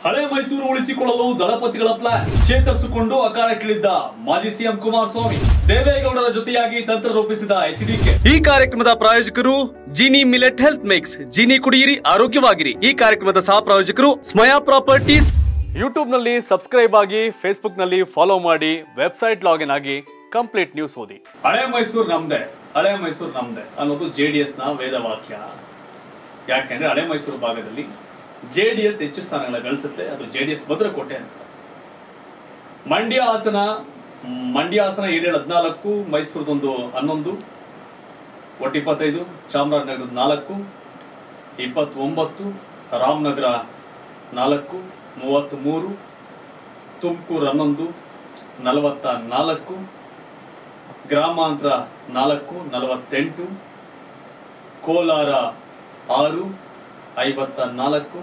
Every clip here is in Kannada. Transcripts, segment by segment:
ಹಳೆ ಮೈಸೂರು ಉಳಿಸಿಕೊಳ್ಳಲು ದಳಪತಿಗಳ ಪ್ಲಾನ್ ಚೇತರಿಸಿಕೊಂಡು ಅಖಾಡಕ್ಕಿಳಿದ್ದ ಮಾಜಿ ಸಿಎಂ ಕುಮಾರಸ್ವಾಮಿ ದೇವೇಗೌಡರ ಜೊತೆಯಾಗಿ ತಂತ್ರ ರೂಪಿಸಿದ ಎಚ್ಡಿಕೆ ಈ ಕಾರ್ಯಕ್ರಮದ ಪ್ರಾಯೋಜಕರು Jini millet health mix Jini ಕುಡಿಯಿರಿ ಆರೋಗ್ಯವಾಗಿರಿ ಈ ಕಾರ್ಯಕ್ರಮದ ಸಹ ಪ್ರಾಯೋಜಕರು ಸ್ಮಯಾ ಪ್ರಾಪರ್ಟೀಸ್ ಯೂಟ್ಯೂಬ್ ನಲ್ಲಿ ಸಬ್ಸ್ಕ್ರೈಬ್ ಆಗಿ ಫೇಸ್ಬುಕ್ ನಲ್ಲಿ ಫಾಲೋ ಮಾಡಿ ವೆಬ್ಸೈಟ್ ಲಾಗಿನ್ ಆಗಿ ಕಂಪ್ಲೀಟ್ ನ್ಯೂಸ್ ಓದಿ ಹಳೆ ಮೈಸೂರು ನಮ್ದೆ ಹಳೆ ಮೈಸೂರು ನಮ್ದೆ ಅನ್ನೋದು ಜೆ ಡಿ ನ ವೇದವಾಕ್ಯ ಯಾಕೆಂದ್ರೆ ಹಳೆ ಮೈಸೂರು ಭಾಗದಲ್ಲಿ ಜೆ ಡಿ ಎಸ್ ಹೆಚ್ಚು ಸ್ಥಾನಗಳ ಗಳಿಸುತ್ತೆ ಅದು ಜೆ ಡಿ ಎಸ್ ಭದ್ರಕೋಟೆ ಅಂತ ಮಂಡ್ಯ ಹಾಸನ ಮಂಡ್ಯ ಹಾಸನ ಏಳೇಳು ಹದಿನಾಲ್ಕು ಮೈಸೂರದೊಂದು ಹನ್ನೊಂದು ಒಟ್ಟು ಇಪ್ಪತ್ತೈದು ಚಾಮರಾಜನಗರದ ನಾಲ್ಕು ಇಪ್ಪತ್ತೊಂಬತ್ತು ರಾಮನಗರ ನಾಲ್ಕು ಮೂವತ್ತ್ ಮೂರು ತುಮಕೂರು ಹನ್ನೊಂದು ನಲವತ್ತ ನಾಲ್ಕು ಗ್ರಾಮಾಂತರ ನಾಲ್ಕು ನಲವತ್ತೆಂಟು ಕೋಲಾರ ಆರು ಐವತ್ತ ನಾಲ್ಕು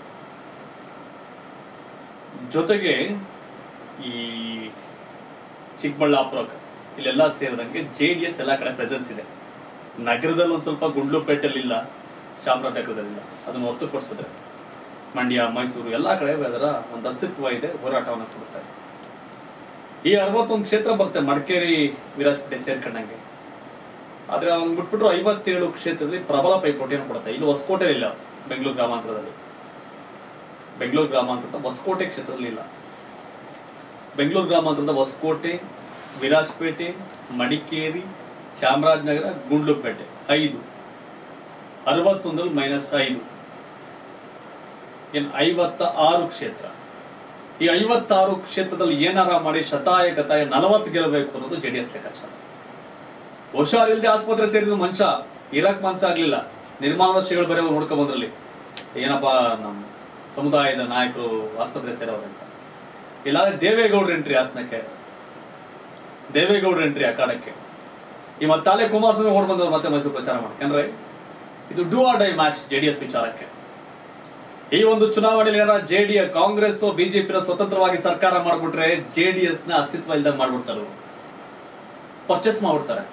ಜೊತೆಗೆ ಈ ಚಿಕ್ಕಬಳ್ಳಾಪುರ ಇಲ್ಲೆಲ್ಲ ಸೇರಿದಂಗೆ ಜೆ ಡಿ ಎಸ್ ಎಲ್ಲ ಕಡೆ ಪ್ರೆಸೆನ್ಸ್ ಇದೆ ನಗರದಲ್ಲಿ ಒಂದು ಸ್ವಲ್ಪ ಗುಂಡ್ಲುಪೇಟೆಯಲ್ಲಿ ಇಲ್ಲ ಚಾಮರಾಜನಗರದಲ್ಲಿಲ್ಲ ಅದನ್ನು ಹೊರತುಪಡಿಸಿದ್ರೆ ಮಂಡ್ಯ ಮೈಸೂರು ಎಲ್ಲ ಕಡೆ ಅದರ ಒಂದು ಅಸ್ತಿತ್ವ ಇದೆ ಹೋರಾಟವನ್ನು ಕೊಡ್ತಾರೆ ಈ ಅರವತ್ತೊಂದು ಕ್ಷೇತ್ರ ಬರುತ್ತೆ ಮಡಿಕೇರಿ ವಿರಾಜಪೇಟೆ ಸೇರ್ಕೊಂಡಂಗೆ ಆದ್ರೆ ಅವ್ನು ಬಿಟ್ಬಿಟ್ರು ಐವತ್ತೇಳು ಕ್ಷೇತ್ರದಲ್ಲಿ ಪ್ರಬಲ ಪೈಪೋಟಿಯನ್ನು ಕೊಡುತ್ತೆ ಇಲ್ಲಿ ಹೊಸಕೋಟೆ ಇಲ್ಲ ಬೆಂಗಳೂರು ಗ್ರಾಮಾಂತರದಲ್ಲಿ ಬೆಂಗಳೂರು ಗ್ರಾಮಾಂತರದ ಹೊಸಕೋಟೆ ಕ್ಷೇತ್ರದಲ್ಲಿ ಇಲ್ಲ ಬೆಂಗಳೂರು ಗ್ರಾಮಾಂತರದ ಹೊಸಕೋಟೆ ವಿರಾಜಪೇಟೆ ಮಡಿಕೇರಿ ಚಾಮರಾಜನಗರ ಗುಂಡ್ಲುಪೇಟೆ ಐದು ಅರವತ್ತೊಂದರಲ್ಲಿ ಮೈನಸ್ ಐದು ಏನು ಐವತ್ತ ಆರು ಕ್ಷೇತ್ರ ಈ ಐವತ್ತಾರು ಕ್ಷೇತ್ರದಲ್ಲಿ ಏನಾರ ಮಾಡಿ ಶತಾಯ ಗತಾಯ ನಲವತ್ತು ಗೆಲ್ಲಬೇಕು ಅನ್ನೋದು ಜೆ ಡಿ ಎಸ್ ಲೆಕ್ಕಾಚಾರ ಹುಷಾರಿಲ್ಲದೆ ಆಸ್ಪತ್ರೆ ಸೇರಿದ ಮನುಷ್ಯ ಇರಕ್ ಮನ್ಸ ಆಗ್ಲಿಲ್ಲ ನಿರ್ಮಾಣದ ಶ್ರೀಗಳು ಬರೀ ನೋಡ್ಕೊಂಡ್ ಬಂದ್ರಲ್ಲಿ ಏನಪ್ಪಾ ನಮ್ಮ ಸಮುದಾಯದ ನಾಯಕರು ಆಸ್ಪತ್ರೆ ಸೇರೋರು ಅಂತ ಇಲ್ಲಾಂದ್ರೆ ದೇವೇಗೌಡ್ರ ಎಂಟ್ರಿ ಹಾಸನಕ್ಕೆ ದೇವೇಗೌಡ್ರ ಎಂಟ್ರಿ ಅಖಾಡಕ್ಕೆ ಈ ಮತ್ತಾಲೆ ಕುಮಾರಸ್ವಾಮಿ ಓಡ್ ಬಂದವರು ಮತ್ತೆ ಮೈಸೂರು ಪ್ರಚಾರ ಮಾಡ್ಕೊಂಡ್ರೆ ಇದು do or die match J D S ವಿಚಾರಕ್ಕೆ ಈ ಒಂದು ಚುನಾವಣೆಯಲ್ಲಿ ಏನಾರ ಜೆ ಡಿ ಕಾಂಗ್ರೆಸ್ ಬಿಜೆಪಿನ ಸ್ವತಂತ್ರವಾಗಿ ಸರ್ಕಾರ ಮಾಡ್ಬಿಟ್ರೆ ಜೆ ಡಿ ಎಸ್ ನ ಅಸ್ತಿತ್ವ ಇಲ್ದಂಗೆ ಮಾಡ್ಬಿಡ್ತಾರೆ ಪರ್ಚೇಸ್ ಮಾಡ್ಬಿಡ್ತಾರೆ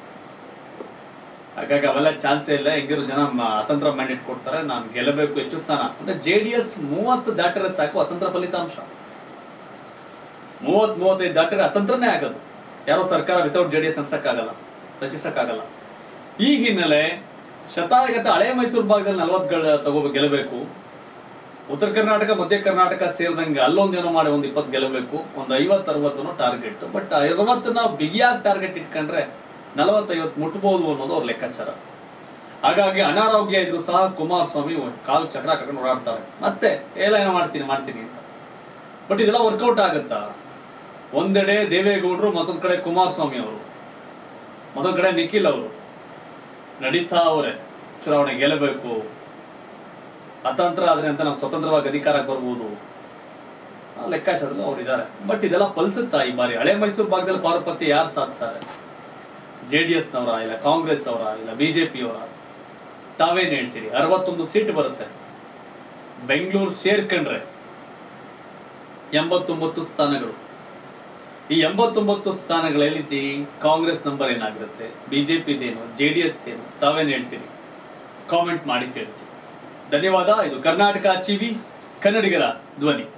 ಹಾಗಾಗಿ ಅವೆಲ್ಲ ಚಾನ್ಸೇ ಇಲ್ಲ ಹೆಂಗಿರೋ ಜನ ಮ- ಅತಂತ್ರ ಮ್ಯಾಂಡೇಟ್ ಕೊಡ್ತಾರೆ ನಾನು ಗೆಲ್ಲಬೇಕು ಹೆಚ್ಚು ಸ್ಥಾನ ಅಂದ್ರೆ ಜೆ ಡಿ ಎಸ್ ಮೂವತ್ತು ದಾಟಿದ್ರೆ ಸಾಕು ಅತಂತ್ರ ಫಲಿತಾಂಶ ಮೂವತ್ ಮೂವತ್ತೈದು ದಾಟಿದ್ರೆ ಅತಂತ್ರನೇ ಆಗೋದು ಯಾರೋ ಸರ್ಕಾರ ವಿತೌಟ್ ಜೆ ಡಿ ಎಸ್ ನಡ್ಸಕ್ಕಾಗಲ್ಲ ರಚಿಸಕ್ಕಾಗಲ್ಲ ಈ ಹಿನ್ನೆಲೆ ಶತಾಯಗತ ಹಳೆ ಮೈಸೂರು ಭಾಗದಲ್ಲಿ ನಲ್ವತ್ಗಳ ತಗೋ ಗೆಲ್ಲಬೇಕು ಉತ್ತರ ಕರ್ನಾಟಕ ಮಧ್ಯ ಕರ್ನಾಟಕ ಸೇರಿದಂಗೆ ಅಲ್ಲೊಂದೇನೋ ಮಾಡಿ ಒಂದು ಇಪ್ಪತ್ತು ಗೆಲ್ಲಬೇಕು ಒಂದು ಐವತ್ತು ಅರವತ್ತನೋ ಟಾರ್ಗೆಟ್ ಬಟ್ ಅರವತ್ತನ್ನ ಬಿಗಿಯಾಗಿ ಟಾರ್ಗೆಟ್ ಇಟ್ಕೊಂಡ್ರೆ ನಲವತ್ತೈವತ್ತು ಮುಟ್ಬೋದು ಅನ್ನೋದು ಅವ್ರ ಲೆಕ್ಕಾಚಾರ ಹಾಗಾಗಿ ಅನಾರೋಗ್ಯ ಇದ್ರು ಸಹ ಕುಮಾರಸ್ವಾಮಿ ಕಾಲು ಚಕ್ರ ಕಟ್ಕೊಂಡು ಓಡಾಡ್ತಾರೆ ಮತ್ತೆ ಎಲ್ಲ ಏನೋ ಮಾಡ್ತೀನಿ ಮಾಡ್ತೀನಿ ಅಂತ ಬಟ್ ಇದೆಲ್ಲ ವರ್ಕೌಟ್ ಆಗುತ್ತಾ ಒಂದೆಡೆ ದೇವೇಗೌಡರು ಮತ್ತೊಂದ್ ಕಡೆ ಕುಮಾರಸ್ವಾಮಿ ಅವರು ಮತ್ತೊಂದ್ ಕಡೆ ನಿಖಿಲ್ ಅವರು ನಡೀತಾ ಅವರೇ ಚುನಾವಣೆ ಗೆಲ್ಲಬೇಕು ಅತಂತ್ರ ಆದ್ರೆ ಅಂತ ನಾವು ಸ್ವತಂತ್ರವಾಗಿ ಅಧಿಕಾರಕ್ಕೆ ಬರ್ಬೋದು ಆ ಲೆಕ್ಕಾಚಾರದಲ್ಲಿ ಅವ್ರು ಇದ್ದಾರೆ ಬಟ್ ಇದೆಲ್ಲ ಫಲಿಸುತ್ತಾ ಈ ಬಾರಿ ಹಳೆ ಮೈಸೂರು ಭಾಗದಲ್ಲಿ ಪಾರುಪತ್ಯ ಯಾರು ಸಾಧಿಸ್ತಾರೆ ಜೆ ಡಿ ಎಸ್ನವರ ಇಲ್ಲ ಕಾಂಗ್ರೆಸ್ ಅವರ ಇಲ್ಲ ಬಿಜೆಪಿ ಅವರ ತಾವೇನ್ ಹೇಳ್ತೀರಿ ಅರವತ್ತೊಂದು ಸೀಟ್ ಬರುತ್ತೆ ಬೆಂಗಳೂರು ಸೇರ್ಕೊಂಡ್ರೆ ಎಂಬತ್ತೊಂಬತ್ತು ಸ್ಥಾನಗಳು ಈ ಎಂಬತ್ತೊಂಬತ್ತು ಸ್ಥಾನಗಳಲ್ಲಿ ಜಿ- ಕಾಂಗ್ರೆಸ್ ನಂಬರ್ ಏನಾಗಿರುತ್ತೆ ಬಿಜೆಪಿದೇನು ಜೆ ಡಿ ಎಸ್ ಏನು ತಾವೇನ್ ಹೇಳ್ತೀರಿ ಕಾಮೆಂಟ್ ಮಾಡಿ ತಿಳಿಸಿ ಧನ್ಯವಾದ ಇದು ಕರ್ನಾಟಕ ಟಿವಿ ಕನ್ನಡಿಗರ ಧ್ವನಿ